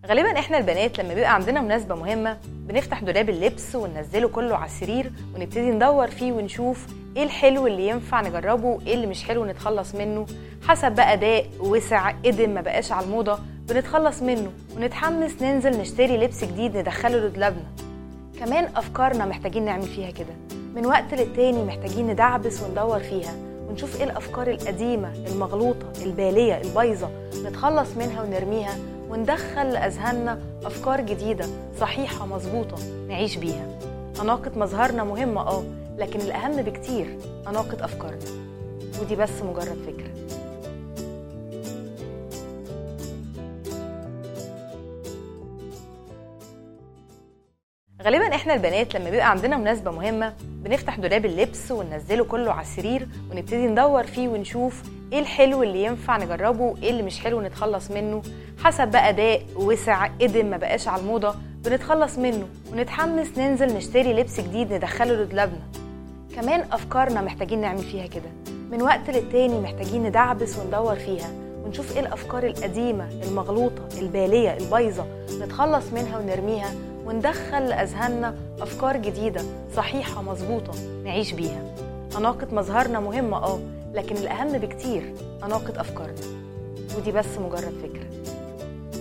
غالبا احنا البنات لما بيبقى عندنا مناسبة مهمة بنفتح دولاب اللبس وننزله كله على السرير ونبتدي ندور فيه ونشوف ايه الحلو اللي ينفع نجربه وايه اللي مش حلو نتخلص منه حسب بقى ضاق وسع قدم ما بقاش على الموضة بنتخلص منه ونتحمس ننزل نشتري لبس جديد ندخله لدولابنا كمان افكارنا محتاجين نعمل فيها كده من وقت للتاني محتاجين ندعبس وندور فيها ونشوف ايه الافكار القديمه المغلوطه الباليه البايظه نتخلص منها ونرميها وندخل لاذهاننا افكار جديده صحيحه مظبوطه نعيش بيها اناقه مظهرنا مهمه اه لكن الاهم بكتير اناقه افكارنا ودي بس مجرد فكره غالبا احنا البنات لما بيبقى عندنا مناسبة مهمة بنفتح دولاب اللبس وننزله كله على السرير ونبتدي ندور فيه ونشوف ايه الحلو اللي ينفع نجربه وايه اللي مش حلو نتخلص منه حسب بقى ضاق وسع قدم ما بقاش على الموضة بنتخلص منه ونتحمس ننزل نشتري لبس جديد ندخله لدولابنا كمان افكارنا محتاجين نعمل فيها كده من وقت للتاني محتاجين ندعبس وندور فيها ونشوف ايه الافكار القديمه المغلوطه الباليه البايظه نتخلص منها ونرميها وندخل لاذهاننا افكار جديده صحيحه مظبوطه نعيش بيها اناقه مظهرنا مهمه اه لكن الاهم بكتير اناقه افكارنا ودي بس مجرد فكره